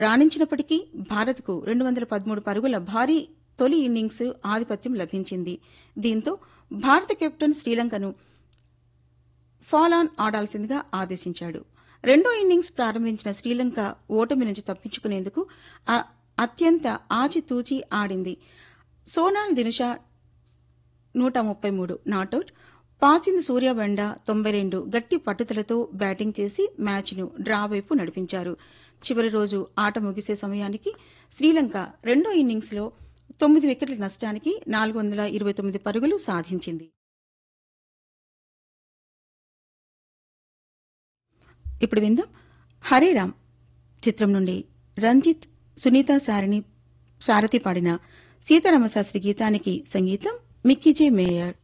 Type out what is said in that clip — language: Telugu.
రాణించినప్పటికీ భారత్కు రెండు వందల పదమూడు పరుగుల భారీ తొలి ఇన్నింగ్స్ ఆధిపత్యం లభించింది దీంతో భారత కెప్టెన్ శ్రీలంకను ఫాల్ ఆన్ ఆడాల్సిందిగా ఆదేశించాడు రెండో ఇన్నింగ్స్ ప్రారంభించిన శ్రీలంక ఓటమి నుంచి తప్పించుకునేందుకు అ- అత్యంత ఆచితూచి ఆడింది సోనాల్ దినుషా నూట ముప్పై మూడు నాటౌట్ పాసింది సూర్యబండ తొంభై రెండు గట్టి పట్టుదలతో బ్యాటింగ్ చేసి మ్యాచ్ను డ్రా వైపు నడిపించారు చివరి రోజు ఆట ముగిసే సమయానికి శ్రీలంక రెండో ఇన్నింగ్స్లో తొమ్మిది వికెట్ల నష్టానికి నాలుగు వందల ఇరవై తొమ్మిది పరుగులు సాధించింది ఇప్పుడు విందాం హరేరామ్ చిత్రం నుండి రంజిత్ సునీత సారిని సారథి పాడిన సీతారామశాస్త్రి గీతానికి సంగీతం మిక్కీజే మేయర్